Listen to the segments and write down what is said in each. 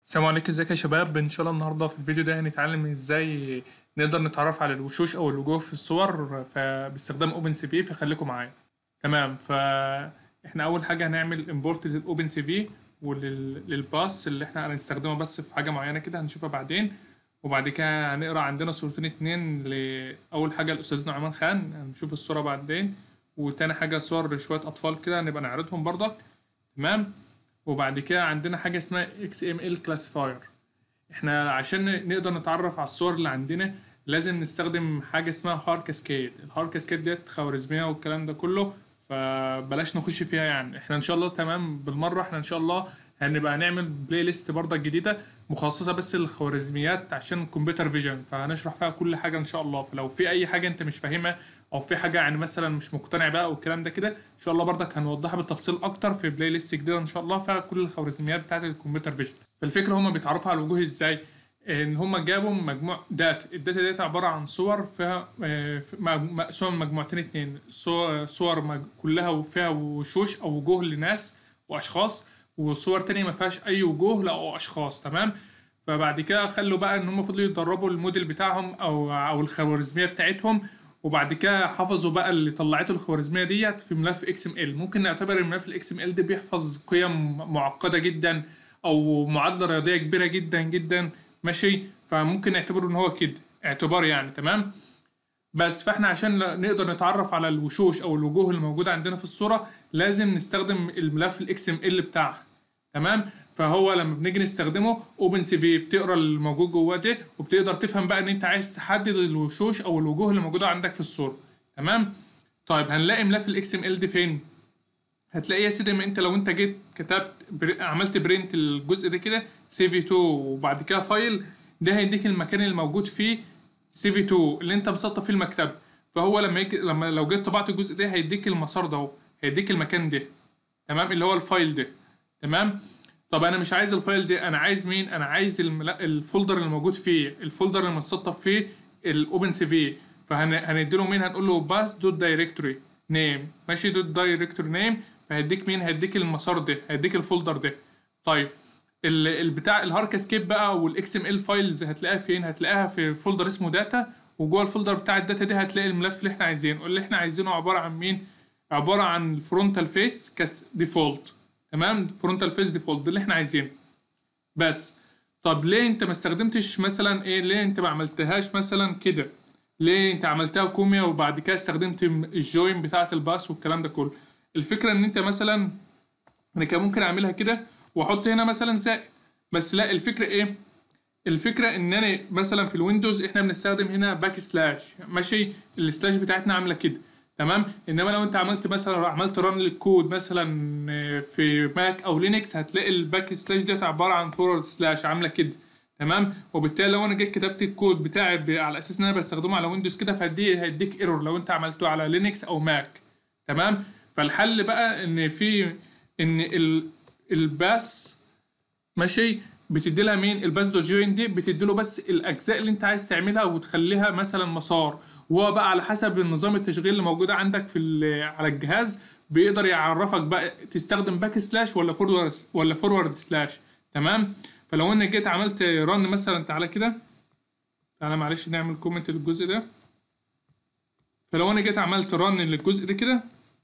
السلام عليكم ازيك يا شباب ان شاء الله النهارده في الفيديو ده هنتعلم ازاي نقدر نتعرف على الوشوش او الوجوه في الصور فباستخدام اوبن سي في فخليكم معايا تمام فاحنا اول حاجه هنعمل امبورت للاوبن سي في وللباس اللي احنا هنستخدمه بس في حاجه معينه كده هنشوفها بعدين وبعد كده هنقرا عندنا صورتين اتنين لاول حاجه الاستاذ نعمان خان هنشوف الصوره بعدين وتاني حاجه صور شويه اطفال كده هنبقى نعرضهم برضك تمام وبعد كده عندنا حاجه اسمها XML classifier احنا عشان نقدر نتعرف على الصور اللي عندنا لازم نستخدم حاجه اسمها هار كاسكيد الهار كاسكيد ديت خوارزميه والكلام ده كله فبلاش نخش فيها يعني احنا ان شاء الله تمام بالمره احنا ان شاء الله هنبقى هنعمل بلاي ليست برضه جديده مخصصه بس للخوارزميات عشان الكمبيوتر فيجن فهنشرح فيها كل حاجه ان شاء الله فلو في اي حاجه انت مش فاهمها او في حاجه يعني مثلا مش مقتنع بقى والكلام ده كده ان شاء الله برضك هنوضحها بالتفصيل اكتر في بلاي ليست جديده ان شاء الله فيها كل الخوارزميات بتاعه الكمبيوتر فيجن فالفكره هما بيتعرفوا على الوجوه ازاي ان هما جابوا مجموع داتا الداتا ديت عباره عن صور فيها مقسومه من مجموعتين اتنين صور كلها وفيها وشوش او وجوه لناس واشخاص وصور تانية ما فيهاش اي وجوه لا او اشخاص تمام فبعد كده خلوا بقى ان هم فضلوا يدربوا الموديل بتاعهم او او الخوارزميه بتاعتهم وبعد كده حفظوا بقى اللي طلعته الخوارزميه ديت في ملف اكس ام ال ممكن نعتبر الملف الاكس ام ال ده بيحفظ قيم معقده جدا او معادله رياضيه كبيره جدا جدا ماشي فممكن نعتبره ان هو كده اعتبار يعني تمام بس فاحنا عشان نقدر نتعرف على الوشوش او الوجوه اللي موجوده عندنا في الصوره لازم نستخدم الملف الاكس ام ال بتاعها تمام فهو لما بنيجي نستخدمه اوبن سي في بتقرا الموجود جواه ده وبتقدر تفهم بقى ان انت عايز تحدد الوشوش او الوجوه اللي موجوده عندك في الصوره تمام طيب هنلاقي ملف الاكس ام ال ده فين هتلاقيه يا سيدي انت لو انت جيت كتبت بري... عملت برنت الجزء ده كده سي في 2 وبعد كده فايل ده هيديك المكان اللي موجود فيه سي في 2 اللي انت مسطب فيه المكتبه فهو لما يك... لما لو جيت طبعت الجزء ده هيديك المسار ده اهو هيديك المكان ده تمام اللي هو الفايل ده تمام طب انا مش عايز الفايل ده انا عايز مين انا عايز الملا... الفولدر اللي موجود فيه الفولدر اللي متسطب فيه الاوبن سي في فهنديله مين هنقول له باس دوت دايركتوري نيم ماشي دوت دايركتوري نيم فهيديك مين هيديك المسار ده هيديك الفولدر ده طيب البتاع الهار كاسكيب بقى والاكس ام ال فايلز هتلاقيها فين هتلاقيها في فولدر اسمه داتا وجوه الفولدر بتاع الداتا دي هتلاقي الملف اللي احنا عايزينه اللي احنا عايزينه عباره عن مين عباره عن الفرونتال فيس كاس ديفولت تمام فرونتال فيس ديفولت ده اللي احنا عايزينه بس طب ليه انت ما استخدمتش مثلا ايه ليه انت ما عملتهاش مثلا كده ليه انت عملتها كوميا وبعد كده استخدمت الجوين بتاعه الباس والكلام ده كله الفكره ان انت مثلا انا كان ممكن اعملها كده واحط هنا مثلا زائد بس لا الفكره ايه الفكره ان انا مثلا في الويندوز احنا بنستخدم هنا باك سلاش ماشي السلاش بتاعتنا عامله كده تمام انما لو انت عملت مثلا عملت ران للكود مثلا في ماك او لينكس هتلاقي الباك سلاش ديت عباره عن فورورد سلاش عامله كده تمام وبالتالي لو انا جيت كتبت الكود بتاعي على اساس ان انا بستخدمه على ويندوز كده فهدي هيديك ايرور لو انت عملته على لينكس او ماك تمام فالحل بقى ان في ان ال الباس ماشي بتدي لها مين الباس دوت جوين دي بتدي له بس الاجزاء اللي انت عايز تعملها وتخليها مثلا مسار وهو بقى على حسب النظام التشغيل اللي موجود عندك في على الجهاز بيقدر يعرفك بقى تستخدم باك سلاش ولا فورورد ولا فورورد سلاش تمام فلو انا جيت عملت رن مثلا تعالى كده تعالى معلش نعمل كومنت للجزء ده فلو انا جيت عملت رن للجزء ده كده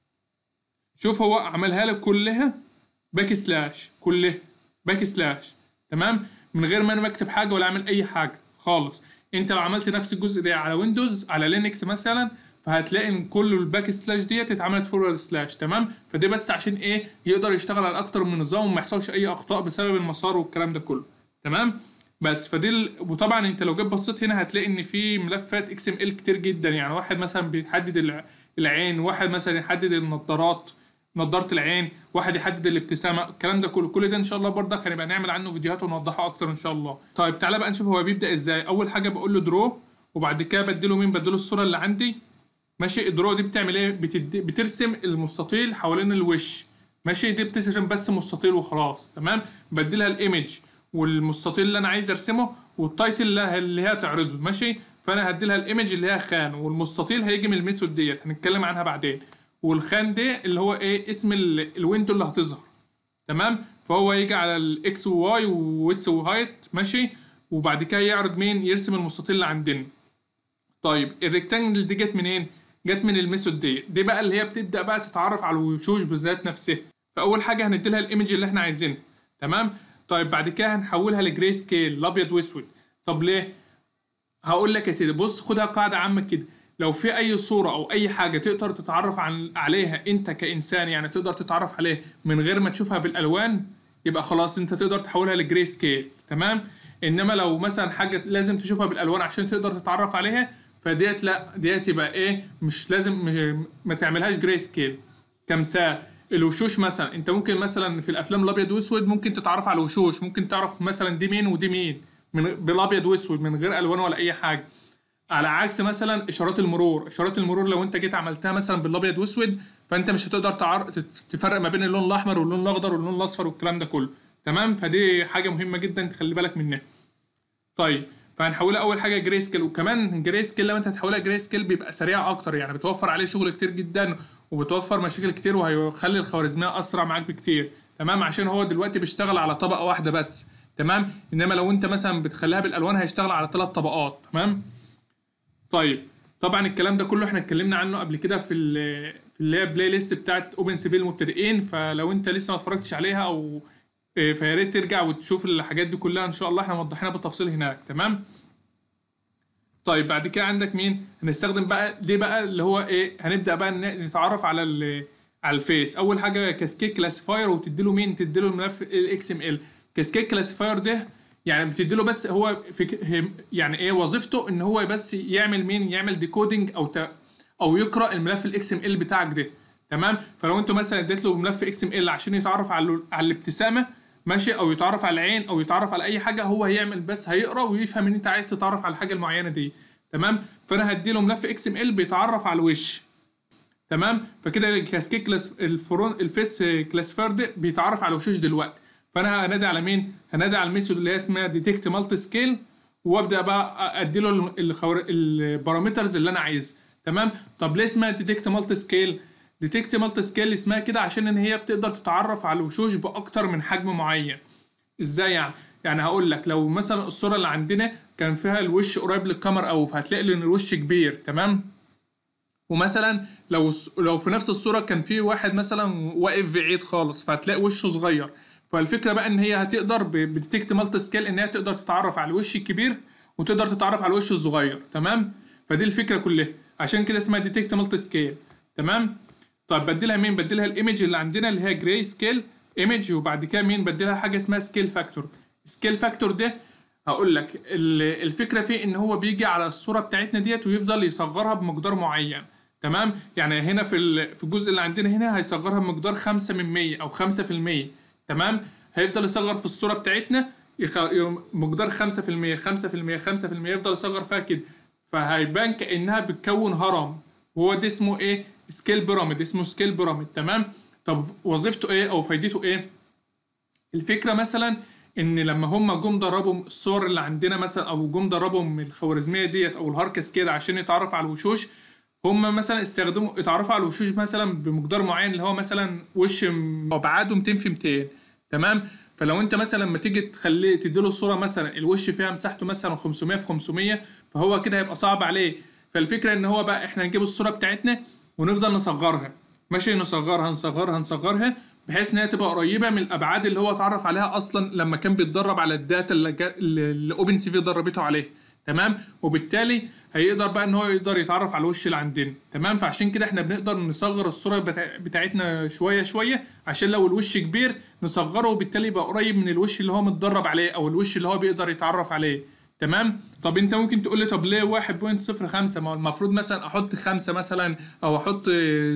شوف هو عملها لك كلها باك سلاش كلها باك سلاش تمام من غير ما انا بكتب حاجه ولا اعمل اي حاجه خالص انت لو عملت نفس الجزء ده على ويندوز على لينكس مثلا فهتلاقي ان كل الباك سلاش ديت اتعملت فورورد سلاش تمام فده بس عشان ايه يقدر يشتغل على اكتر من نظام وما يحصلش اي اخطاء بسبب المسار والكلام ده كله تمام بس فدي ال... وطبعا انت لو جيت بصيت هنا هتلاقي ان في ملفات اكس ام ال كتير جدا يعني واحد مثلا بيحدد العين واحد مثلا يحدد النظارات نضاره العين واحد يحدد الابتسامه الكلام ده كله كل ده ان شاء الله برضك هنبقى نعمل عنه فيديوهات ونوضحه اكتر ان شاء الله طيب تعالى بقى نشوف هو بيبدا ازاي اول حاجه بقول له درو وبعد كده بديله مين بديله الصوره اللي عندي ماشي الدرو دي بتعمل ايه بتدي بترسم المستطيل حوالين الوش ماشي دي بترسم بس مستطيل وخلاص تمام بديلها الايمج والمستطيل اللي انا عايز ارسمه والتايتل اللي هي تعرضه ماشي فانا هديلها الايمج اللي هي خان والمستطيل هيجي من الميثود ديت هنتكلم عنها بعدين والخان ده اللي هو ايه اسم ال- الويندو اللي هتظهر تمام فهو يجي على الاكس وواي وويتس وهايت ماشي وبعد كده يعرض مين يرسم المستطيل اللي عندنا طيب الريكتانجل دي جت منين جت من الميثود دي دي بقى اللي هي بتبدا بقى تتعرف على الوشوش بالذات نفسها فاول حاجه هندي لها الايمج اللي احنا عايزينها تمام طيب بعد كده هنحولها لجري سكيل الابيض واسود طب ليه هقول لك يا سيدي بص خدها قاعده عامه كده لو في اي صوره او اي حاجه تقدر تتعرف عن عليها انت كانسان يعني تقدر تتعرف عليها من غير ما تشوفها بالالوان يبقى خلاص انت تقدر تحولها لجري سكيل تمام انما لو مثلا حاجه لازم تشوفها بالالوان عشان تقدر تتعرف عليها فديت لا ديت يبقى ايه مش لازم مش ما تعملهاش جري سكيل كمثال الوشوش مثلا انت ممكن مثلا في الافلام الابيض واسود ممكن تتعرف على الوشوش ممكن تعرف مثلا دي مين ودي مين من بالابيض واسود من غير الوان ولا اي حاجه على عكس مثلا اشارات المرور اشارات المرور لو انت جيت عملتها مثلا بالابيض واسود فانت مش هتقدر تعر... تفرق ما بين اللون الاحمر واللون الاخضر واللون الاصفر والكلام ده كله تمام فدي حاجه مهمه جدا تخلي بالك منها طيب فهنحولها اول حاجه جري سكيل وكمان جري سكيل لو انت هتحولها جري سكيل بيبقى سريع اكتر يعني بتوفر عليه شغل كتير جدا وبتوفر مشاكل كتير وهيخلي الخوارزميه اسرع معاك بكتير تمام عشان هو دلوقتي بيشتغل على طبقه واحده بس تمام انما لو انت مثلا بتخليها بالالوان هيشتغل على ثلاث طبقات تمام طيب طبعا الكلام ده كله احنا اتكلمنا عنه قبل كده في في اللي هي بلاي ليست بتاعت اوبن سي في المبتدئين فلو انت لسه ما اتفرجتش عليها او فيا ريت ترجع وتشوف الحاجات دي كلها ان شاء الله احنا موضحينها بالتفصيل هناك تمام طيب بعد كده عندك مين هنستخدم بقى دي بقى اللي هو ايه هنبدا بقى نتعرف على على الفيس اول حاجه كاسكيد كلاسيفاير وتدي له مين تدي له الملف الاكس ام ال كاسكيد كلاسيفاير ده يعني بتدي له بس هو في يعني ايه وظيفته ان هو بس يعمل مين يعمل ديكودنج او ت... او يقرا الملف الاكس ام ال بتاعك ده تمام فلو انت مثلا اديت له ملف اكس ام ال عشان يتعرف على على الابتسامه ماشي او يتعرف على العين او يتعرف على اي حاجه هو هيعمل بس هيقرا ويفهم ان انت عايز تتعرف على الحاجه المعينه دي تمام فانا هدي له ملف اكس ام ال بيتعرف على الوش تمام فكده الكاسكيد كلاس الفرون الفيس كلاسيفاير ده بيتعرف على الوشوش دلوقتي فانا هنادي على مين هنادي على الميثود اللي هي اسمها ديتكت مالتي سكيل وابدا بقى ادي له الخور... البارامترز اللي انا عايزها تمام طب ليه اسمها ديتكت مالتي سكيل ديتكت مالتي سكيل اسمها كده عشان ان هي بتقدر تتعرف على الوشوش باكتر من حجم معين ازاي يعني يعني هقول لك لو مثلا الصوره اللي عندنا كان فيها الوش قريب للكاميرا او فهتلاقي ان الوش كبير تمام ومثلا لو لو في نفس الصوره كان في واحد مثلا واقف بعيد خالص فهتلاقي وشه صغير فالفكره بقى ان هي هتقدر بديتكت مالتي سكيل ان هي تقدر تتعرف على الوش الكبير وتقدر تتعرف على الوش الصغير تمام فدي الفكره كلها عشان كده اسمها ديتكت مالتي سكيل تمام طيب بديلها مين بديلها الايمج اللي عندنا اللي هي جراي سكيل ايمج وبعد كده مين بديلها حاجه اسمها سكيل فاكتور سكيل فاكتور ده هقول لك الفكره فيه ان هو بيجي على الصوره بتاعتنا ديت ويفضل يصغرها بمقدار معين تمام يعني هنا في في الجزء اللي عندنا هنا هيصغرها بمقدار 5 من 100 او 5% تمام هيفضل يصغر في الصوره بتاعتنا يخ... مقدار 5% 5% 5% يفضل يصغر فيها كده فهيبان كانها بتكون هرم وهو ده اسمه ايه سكيل بيراميد اسمه سكيل بيراميد تمام طب وظيفته ايه او فايدته ايه الفكره مثلا ان لما هم جم دربوا الصور اللي عندنا مثلا او جم دربوا من الخوارزميه ديت او الهاركس كده عشان يتعرف على الوشوش هم مثلا استخدموا اتعرفوا على الوشوش مثلا بمقدار معين اللي هو مثلا وش ابعاده 200 في 200 تمام فلو انت مثلا لما تيجي تخليه تديله الصوره مثلا الوش فيها مساحته مثلا 500 في 500 فهو كده هيبقى صعب عليه فالفكره ان هو بقى احنا نجيب الصوره بتاعتنا ونفضل نصغرها ماشي نصغرها نصغرها نصغرها بحيث ان هي تبقى قريبه من الابعاد اللي هو اتعرف عليها اصلا لما كان بيتدرب على الداتا اللي, جا... اللي اوبن سي في دربته عليها تمام وبالتالي هيقدر بقى ان هو يقدر يتعرف على الوش اللي عندنا تمام فعشان كده احنا بنقدر نصغر الصوره بتاع... بتاعتنا شويه شويه عشان لو الوش كبير نصغره وبالتالي يبقى قريب من الوش اللي هو متدرب عليه او الوش اللي هو بيقدر يتعرف عليه تمام طب انت ممكن تقول لي طب ليه 1.05 ما هو المفروض مثلا احط 5 مثلا او احط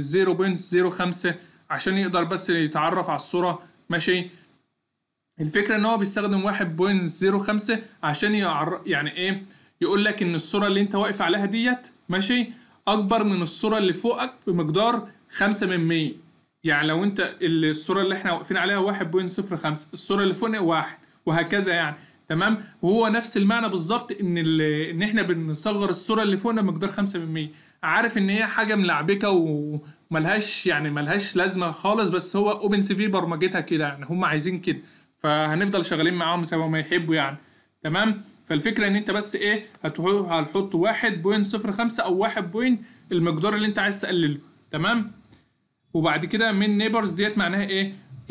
0.05 عشان يقدر بس يتعرف على الصوره ماشي الفكره ان هو بيستخدم 1.05 عشان يعر... يعني ايه يقول لك ان الصوره اللي انت واقف عليها ديت ماشي اكبر من الصوره اللي فوقك بمقدار 5 من 100 يعني لو انت الصوره اللي احنا واقفين عليها 1.05 الصوره اللي فوقنا واحد وهكذا يعني تمام وهو نفس المعنى بالظبط ان ان احنا بنصغر الصوره اللي فوقنا بمقدار 5 من 100 عارف ان هي حاجه ملعبكه وملهاش يعني ملهاش لازمه خالص بس هو اوبن سي في برمجتها كده يعني هم عايزين كده فهنفضل شغالين معاهم زي ما يحبوا يعني تمام فالفكره ان انت بس ايه هتحط هتحط 1.05 او 1 بوينت المقدار اللي انت عايز تقلله تمام وبعد كده من نيبرز ديت معناها ايه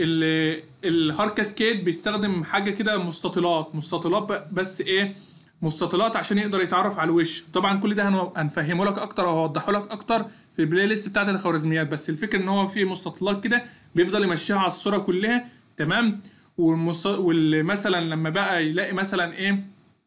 الهار كاسكيد بيستخدم حاجه كده مستطيلات مستطيلات ب- بس ايه مستطيلات عشان يقدر يتعرف على الوش طبعا كل ده هن- هنفهمه لك اكتر او هوضحه لك اكتر في البلاي ليست بتاعت الخوارزميات بس الفكره ان هو في مستطيلات كده بيفضل يمشيها على الصوره كلها تمام والمص... والمثلا لما بقى يلاقي مثلا ايه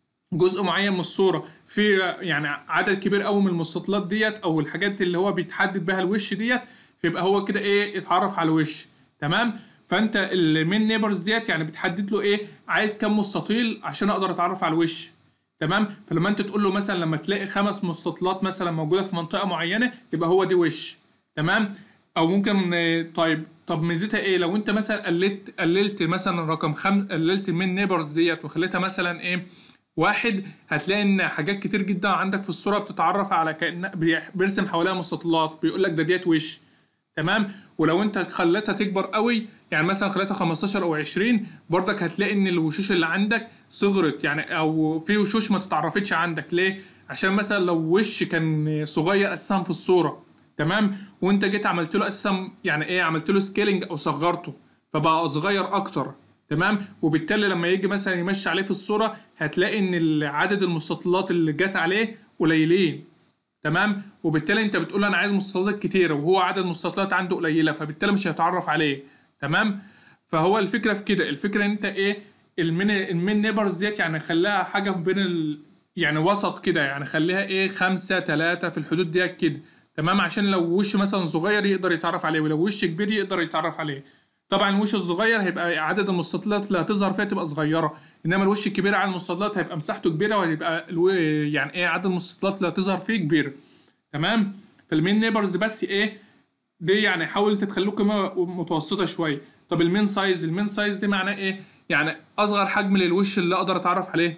جزء معين من الصوره في يعني عدد كبير قوي من المستطيلات ديت او الحاجات اللي هو بيتحدد بها الوش ديت فيبقى هو كده ايه اتعرف على الوش تمام فانت المين نيبرز ديت يعني بتحدد له ايه عايز كام مستطيل عشان اقدر اتعرف على الوش تمام فلما انت تقول له مثلا لما تلاقي خمس مستطيلات مثلا موجوده في منطقه معينه يبقى هو دي وش تمام او ممكن آه، طيب طب ميزتها ايه لو انت مثلا قللت قللت مثلا رقم خم قللت من نيبرز ديت وخليتها مثلا ايه واحد هتلاقي ان حاجات كتير جدا عندك في الصوره بتتعرف على كأن بيح- بيرسم حواليها مستطيلات بيقول لك ده ديت وش تمام ولو انت خليتها تكبر قوي يعني مثلا خليتها 15 او 20 برضك هتلاقي ان الوشوش اللي عندك صغرت يعني او في وشوش ما تتعرفتش عندك ليه عشان مثلا لو وش كان صغير اساسا في الصوره تمام وانت جيت عملت له اساسا يعني ايه عملت له سكيلينج او صغرته فبقى صغير اكتر تمام وبالتالي لما يجي مثلا يمشي عليه في الصوره هتلاقي ان عدد المستطيلات اللي جت عليه قليلين تمام وبالتالي انت بتقول له انا عايز مستطيلات كتيره وهو عدد المستطيلات عنده قليله فبالتالي مش هيتعرف عليه تمام فهو الفكره في كده الفكره ان انت ايه المين المين نيبرز ديت يعني خليها حاجه بين ال... يعني وسط كده يعني خليها ايه خمسة تلاتة في الحدود ديت كده تمام عشان لو وش مثلا صغير يقدر يتعرف عليه ولو وش كبير يقدر يتعرف عليه طبعا الوش الصغير هيبقى عدد المستطيلات اللي هتظهر فيها تبقى صغيره انما الوش الكبير على المستطيلات هيبقى مساحته كبيره وهيبقى الو... يعني ايه عدد المستطيلات اللي هتظهر فيه كبير تمام فالمين نيبرز دي بس ايه دي يعني حاول تخلوه قيمه متوسطه شويه طب المين سايز المين سايز دي معناه ايه يعني اصغر حجم للوش اللي اقدر اتعرف عليه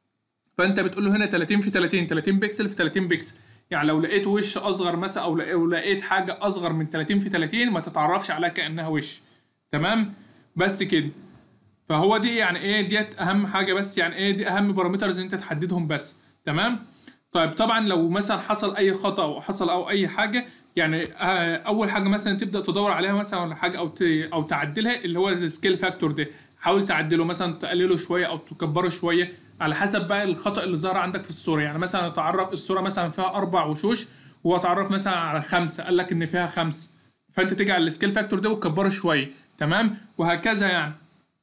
فانت بتقول له هنا 30 في 30 30 بكسل في 30 بكسل يعني لو لقيت وش اصغر مثلا او لو لقيت حاجه اصغر من 30 في 30 ما تتعرفش عليها كانها وش تمام بس كده فهو دي يعني ايه ديت اهم حاجه بس يعني ايه دي اهم بارامترز انت تحددهم بس تمام طيب طبعا لو مثلا حصل اي خطا او حصل او اي حاجه يعني آه، اول حاجه مثلا تبدا تدور عليها مثلا ولا حاجه او ت- او تعدلها اللي هو السكيل فاكتور ده حاول تعدله مثلا تقلله شويه او تكبره شويه على حسب بقى الخطا اللي ظهر عندك في الصوره يعني مثلا تعرف الصوره مثلا فيها اربع وشوش وهو اتعرف مثلا على خمسه قال لك ان فيها خمسه فانت تيجي على السكيل فاكتور ده وتكبره شويه تمام وهكذا يعني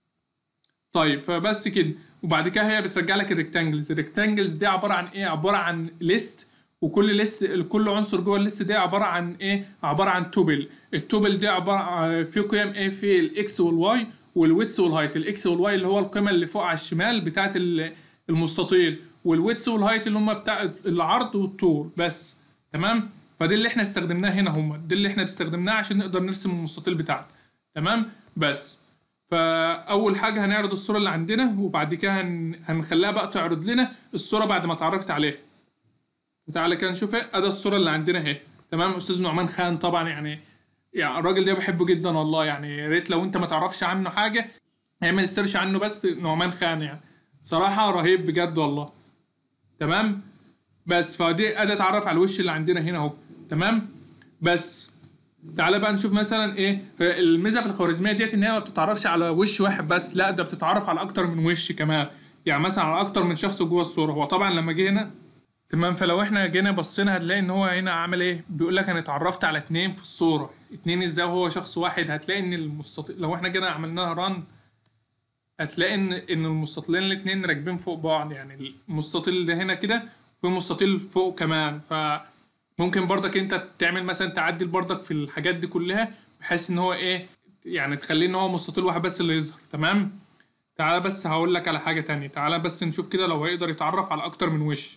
طيب فبس كده وبعد كده هي بترجع لك الريكتانجلز الريكتانجلز دي عباره عن ايه عباره عن ليست وكل ليست كل عنصر جوه الليست دي عباره عن ايه عباره عن توبل التوبل دي عباره عن في قيم ايه في الاكس والواي والويتس والهايت الاكس والواي اللي هو القيمه اللي فوق على الشمال بتاعه ال- المستطيل والويتس والهايت اللي هم بتاع العرض والطول بس تمام فدي اللي احنا استخدمناها هنا هم دي اللي احنا استخدمناها عشان نقدر نرسم المستطيل بتاعنا تمام بس فاول حاجه هنعرض الصوره اللي عندنا وبعد كده هن... هنخليها بقى تعرض لنا الصوره بعد ما اتعرفت عليها تعالى كده نشوفها ادي الصوره اللي عندنا اهي تمام استاذ نعمان خان طبعا يعني يعني الراجل ده بحبه جدا والله يعني يا ريت لو انت ما تعرفش عنه حاجه اعمل سيرش عنه بس نعمان خان يعني صراحه رهيب بجد والله تمام بس فدي اداه اتعرف على الوش اللي عندنا هنا اهو تمام بس تعالى بقى نشوف مثلا ايه الميزه في الخوارزميه ديت ان هي ما بتتعرفش على وش واحد بس لا ده بتتعرف على اكتر من وش كمان يعني مثلا على اكتر من شخص جوه الصوره هو طبعا لما جه هنا تمام فلو احنا جينا بصينا هتلاقي ان هو هنا عامل ايه بيقول لك انا اتعرفت على اتنين في الصوره اتنين ازاي وهو شخص واحد هتلاقي ان المستطيل لو احنا جينا عملناها ران هتلاقي ان ان المستطيلين الاتنين راكبين فوق بعض يعني المستطيل ده هنا كده في مستطيل فوق كمان فممكن برضك انت تعمل مثلا تعدل برضك في الحاجات دي كلها بحيث ان هو ايه يعني تخليه ان هو مستطيل واحد بس اللي يظهر تمام تعالى بس هقول لك على حاجة تانية تعالى بس نشوف كده لو هيقدر يتعرف على اكتر من وش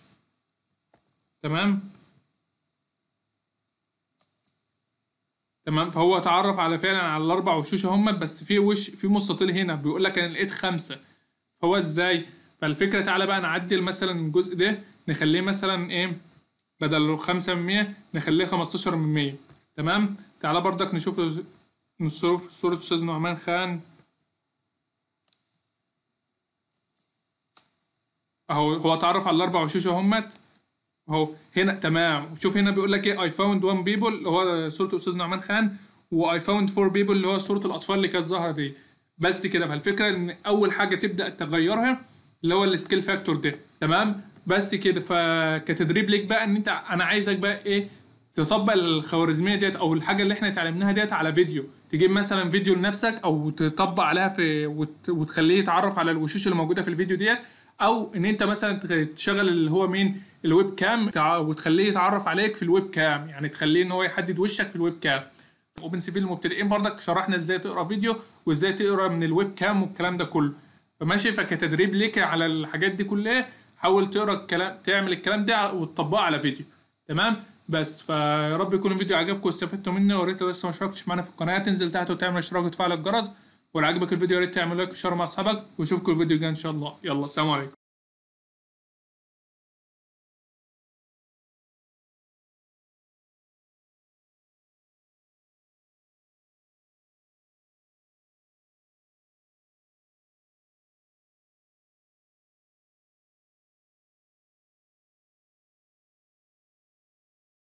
تمام تمام فهو اتعرف على فعلا على الاربع وشوش هم بس في وش في مستطيل هنا بيقول لك انا لقيت خمسه فهو ازاي فالفكره تعالى بقى نعدل مثلا الجزء ده نخليه مثلا ايه بدل خمسة من مية نخليه خمستاشر من مية تمام تعالى برضك نشوف نشوف صورة أستاذ نعمان خان اهو هو اتعرف على الاربع وشوش اهمت اهو هنا تمام شوف هنا بيقول لك ايه اي فاوند وان بيبل اللي هو صوره استاذ نعمان خان واي فاوند فور بيبل اللي هو صوره الاطفال اللي كانت ظاهره دي بس كده فالفكره ان اول حاجه تبدا تغيرها اللي هو السكيل فاكتور ده تمام بس كده فكتدريب ليك بقى ان انت انا عايزك بقى ايه تطبق الخوارزميه ديت او الحاجه اللي احنا اتعلمناها ديت على فيديو تجيب مثلا فيديو لنفسك او تطبق عليها في وت... وتخليه يتعرف على الوشوش اللي موجوده في الفيديو ديت او ان انت مثلا تشغل اللي هو مين الويب كام وتخليه يتعرف عليك في الويب كام يعني تخليه ان هو يحدد وشك في الويب كام اوبن سي في المبتدئين برضك شرحنا ازاي تقرا فيديو وازاي تقرا من الويب كام والكلام ده كله فماشي فكتدريب ليك على الحاجات دي كلها حاول تقرا الكلام تعمل الكلام ده وتطبقه على فيديو تمام بس فيا رب يكون الفيديو عجبكم واستفدتوا منه ويا ريت لو لسه ما اشتركتش معانا في القناه تنزل تحت وتعمل اشتراك وتفعل الجرس ولو عجبك الفيديو يا ريت تعمل لايك وشير مع اصحابك واشوفكم الفيديو الجاي ان شاء الله يلا سلام عليكم